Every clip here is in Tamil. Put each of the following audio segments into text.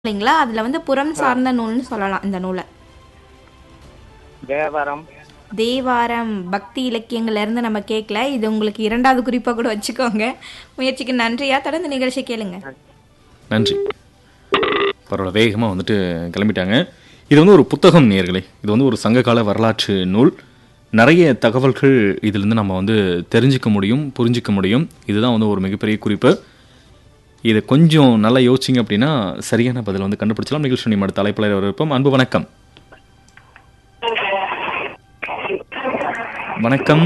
இல்லைங்களா அதுல வந்து புறம் சார்ந்த நூல்னு சொல்லலாம் இந்த நூலை தேவாரம் தேவாரம் பக்தி இலக்கியங்கள்ல இருந்து நம்ம கேட்கல இது உங்களுக்கு இரண்டாவது குறிப்பா கூட வச்சுக்கோங்க முயற்சிக்கு நன்றியா தொடர்ந்து நிகழ்ச்சி கேளுங்க நன்றி பரவாயில்ல வேகமாக வந்துட்டு கிளம்பிட்டாங்க இது வந்து ஒரு புத்தகம் நேர்களே இது வந்து ஒரு சங்ககால வரலாற்று நூல் நிறைய தகவல்கள் இதிலிருந்து நம்ம வந்து தெரிஞ்சுக்க முடியும் புரிஞ்சிக்க முடியும் இதுதான் வந்து ஒரு மிகப்பெரிய குறிப்பு இதை கொஞ்சம் நல்லா யோசிச்சிங்க அப்படின்னா சரியான பதில் வந்து கண்டுபிடிச்சலாம் நிகழ்ச்சி நம்ம தலைப்பில் இருப்போம் அன்பு வணக்கம் வணக்கம்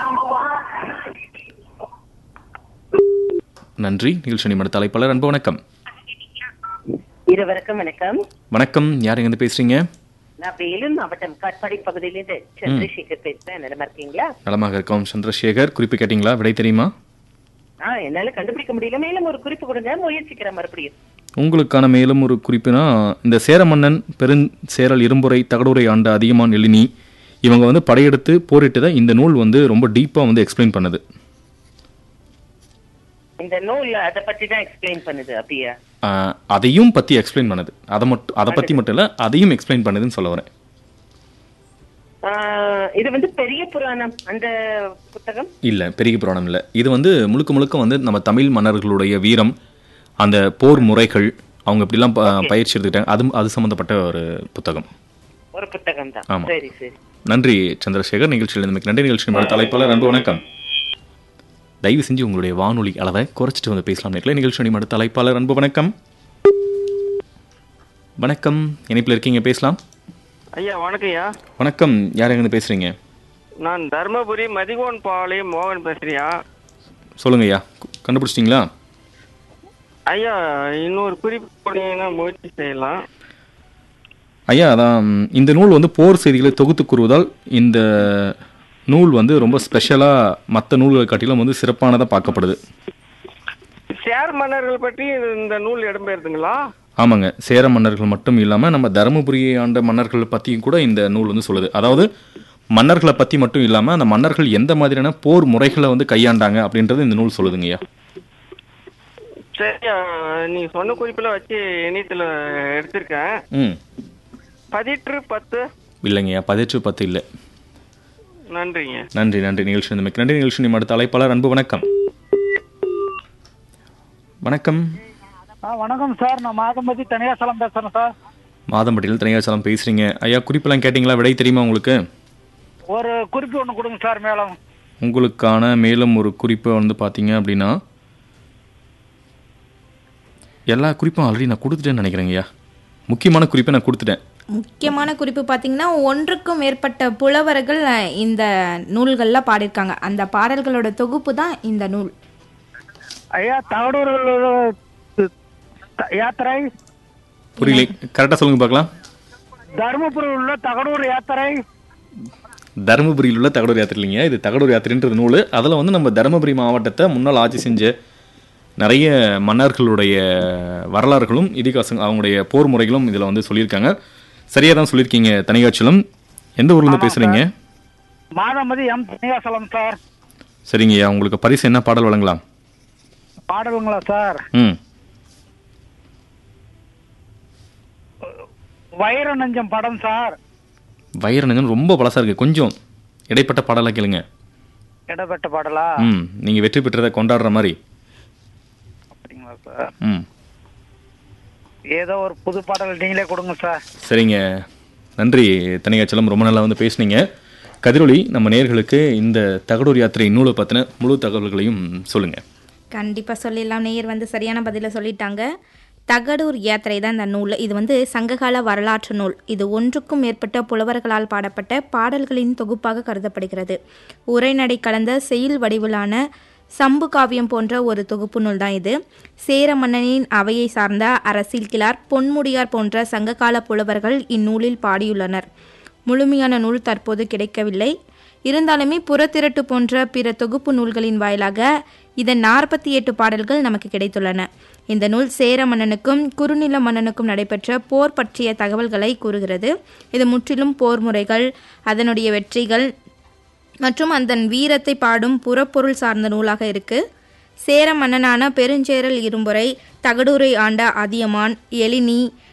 நன்றி நிகழ்ச்சி நிமிட தலைப்பாளர் அன்பு வணக்கம் இருவருக்கும் வணக்கம் வணக்கம் யார் எங்கேருந்து பேசுறீங்க நான் வேலூர் மாவட்டம் காட்பாடி பகுதியிலிருந்து சந்திரசேகர் பேசுறேன் நிலமா இருக்கீங்களா நலமாக இருக்கோம் சந்திரசேகர் குறிப்பு கேட்டிங்களா விடை தெரியுமா ஆ என்னால கண்டுபிடிக்க முடியல மேலும் ஒரு குறிப்பு கொடுங்க முயற்சிக்கிறேன் மறுபடியும் உங்களுக்கான மேலும் ஒரு குறிப்புனா இந்த சேர மன்னன் பெருஞ்சேரல் இரும்புரை தகடுரை ஆண்ட அதிகமான் எழினி இவங்க வந்து படையெடுத்து போரிட்டு தான் இந்த நூல் வந்து ரொம்ப டீப்பாக வந்து எக்ஸ்பிளைன் பண்ணுது இந்த நூல் அதை பத்தி தான் எக்ஸ்பிளைன் பண்ணுது அப்படியா ஆஹ், அதையும் பற்றி எக்ஸ்பிளைன் பண்ணுது அதை மட்டும் அதை பற்றி மட்டும் இல்லை அதையும் எக்ஸ்பிளைன் பண்ணுதுன்னு சொல்ல வரேன் ஆ, இது வந்து பெரிய புராணம் அந்த புத்தகம் இல்லை பெரிய புராணம் இல்லை இது வந்து முழுக்க முழுக்க வந்து நம்ம தமிழ் மன்னர்களுடைய வீரம் அந்த போர் முறைகள் அவங்க இப்படிலாம் ப- பயிற்சி எடுத்துக்கிட்டாங்க அது அது சம்மந்தப்பட்ட ஒரு புத்தகம் ஒரு புத்தகம் தான் ஆமா. சரி சரி நன்றி சந்திரசேகர் நிகழ்ச்சியில் இருந்தமைக்கு நன்றி நிகழ்ச்சி நம்மளோட தலைப்பாளர் அன்பு வணக்கம் தயவு செஞ்சு உங்களுடைய வானொலி அளவை குறைச்சிட்டு வந்து பேசலாம் நேர்களே நிகழ்ச்சி நம்மளோட தலைப்பாளர் அன்பு வணக்கம் வணக்கம் இணைப்பில் இருக்கீங்க பேசலாம் ஐயா வணக்கம் ஐயா வணக்கம் யார் எங்கேருந்து பேசுறீங்க நான் தர்மபுரி மதிகோன் பாளையம் மோகன் பேசுறியா சொல்லுங்க ஐயா கு- கண்டுபிடிச்சிட்டிங்களா ஐயா இன்னொரு குறிப்பு போனீங்கன்னா முயற்சி செய்யலாம் ஐயா அதான் இந்த நூல் வந்து போர் செய்திகளை தொகுத்து கூறுவதால் இந்த நூல் வந்து ரொம்ப ஸ்பெஷலாக மற்ற நூல்களை காட்டிலும் வந்து சிறப்பானதாக பார்க்கப்படுது சேர் மன்னர்கள் பற்றி இந்த நூல் இடம்பெயர்துங்களா ஆமாங்க சேர மன்னர்கள் மட்டும் இல்லாமல் நம்ம தருமபுரியை ஆண்ட மன்னர்கள் பற்றியும் கூட இந்த நூல் வந்து சொல்லுது அதாவது மன்னர்களை பற்றி மட்டும் இல்லாமல் அந்த மன்னர்கள் எந்த மாதிரியான போர் முறைகளை வந்து கையாண்டாங்க அப்படின்றது இந்த நூல் சொல்லுதுங்கய்யா சரியா நீ சொன்ன குறிப்பில் வச்சு இணையத்தில் எடுத்திருக்கேன் ம் பதிற்று பத்து இல்லைங்கய்யா பதினெட்டு பத்து இல்லை நன்றிங்க நன்றி நன்றி நிகழ்ச்சி இந்த நன்றி நிகழ்ச்சி நம்ம அடுத்த அழைப்பாளர் அன்பு வணக்கம் வணக்கம் ஆ வணக்கம் சார் நான் மாதம்பதி தனியாசலம் பேசுறேன் சார் மாதம்பட்டியில் தனியாச்சலம் பேசுறீங்க ஐயா குறிப்பெல்லாம் கேட்டிங்களா விடை தெரியுமா உங்களுக்கு ஒரு குறிப்பு ஒன்று கொடுங்க சார் மேலும் உங்களுக்கான மேலும் ஒரு குறிப்பு வந்து பார்த்தீங்க அப்படின்னா எல்லா குறிப்பும் ஆல்ரெடி நான் கொடுத்துட்டேன்னு நினைக்கிறேங்க ஐயா முக்கியமான குறிப்பை நான் கொடுத்துட்டேன் முக்கியமான குறிப்பு பார்த்தீங்கன்னா ஒன்றுக்கும் மேற்பட்ட புலவர்கள் அஹ், இந்த நூல்கள்ல பாடியிருக்காங்க அந்த பாடல்களோட தொகுப்பு தான் இந்த நூல் ஐயா தகடூர் யாத்திரை புரியலை கரெக்டாக சொல்லுங்க பார்க்கலாம் தருமபுரியில் உள்ள தகடூர் யாத்திரை தருமபுரியில் உள்ள தகடூர் யாத்திரை இல்லைங்க இது தகடூர் யாத்திரைன்றது நூல் அதில் வந்து நம்ம தருமபுரி மாவட்டத்தை முன்னாள் ஆட்சி செஞ்ச நிறைய மன்னர்களுடைய வரலாறுகளும் இதிகாசம் அவங்களுடைய போர் முறைகளும் இதில் வந்து சொல்லியிருக்காங்க சரியாக தான் சொல்லியிருக்கீங்க தனிகாட்சியிலும் எந்த ஊர்லேருந்து பேசுகிறீங்க மாதம்பதி எம் தனியாசலம் சார் சரிங்கய்யா உங்களுக்கு பரிசு என்ன பாடல் வழங்கலாம் பாடலுங்களா சார் ம் வைர நஞ்சம் படம் சார் வைரநங்கன் ரொம்ப பழசா இருக்கு கொஞ்சம் இடைப்பட்ட பாடலாக கேளுங்க இடப்பட்ட பாடலா ம் நீங்கள் வெற்றி பெற்றதை கொண்டாடுற மாதிரி அப்படிங்களா சார் ம் ஏதோ ஒரு புது பாடல் நீங்களே கொடுங்க சார் சரிங்க நன்றி தனிகாச்சலம் ரொம்ப நல்லா வந்து பேசுனீங்க கதிரொலி நம்ம நேர்களுக்கு இந்த தகடூர் யாத்திரை நூலை பற்றின முழு தகவல்களையும் சொல்லுங்கள் கண்டிப்பாக சொல்லிடலாம் நேயர் வந்து சரியான பதிலை சொல்லிட்டாங்க தகடூர் யாத்திரை தான் இந்த நூல் இது வந்து சங்ககால வரலாற்று நூல் இது ஒன்றுக்கும் மேற்பட்ட புலவர்களால் பாடப்பட்ட பாடல்களின் தொகுப்பாக கருதப்படுகிறது உரைநடை கலந்த செயல் வடிவிலான சம்பு காவியம் போன்ற ஒரு தொகுப்பு நூல் தான் இது சேர மன்னனின் அவையை சார்ந்த அரசியல் கிளார் பொன்முடியார் போன்ற சங்ககால புலவர்கள் இந்நூலில் பாடியுள்ளனர் முழுமையான நூல் தற்போது கிடைக்கவில்லை இருந்தாலுமே புறத்திரட்டு போன்ற பிற தொகுப்பு நூல்களின் வாயிலாக இதன் நாற்பத்தி எட்டு பாடல்கள் நமக்கு கிடைத்துள்ளன இந்த நூல் சேர மன்னனுக்கும் குறுநில மன்னனுக்கும் நடைபெற்ற போர் பற்றிய தகவல்களை கூறுகிறது இது முற்றிலும் போர் முறைகள் அதனுடைய வெற்றிகள் மற்றும் அதன் வீரத்தை பாடும் புறப்பொருள் சார்ந்த நூலாக இருக்கு சேர மன்னனான பெருஞ்சேரல் இரும்புரை தகடூரை ஆண்ட அதியமான் எழினி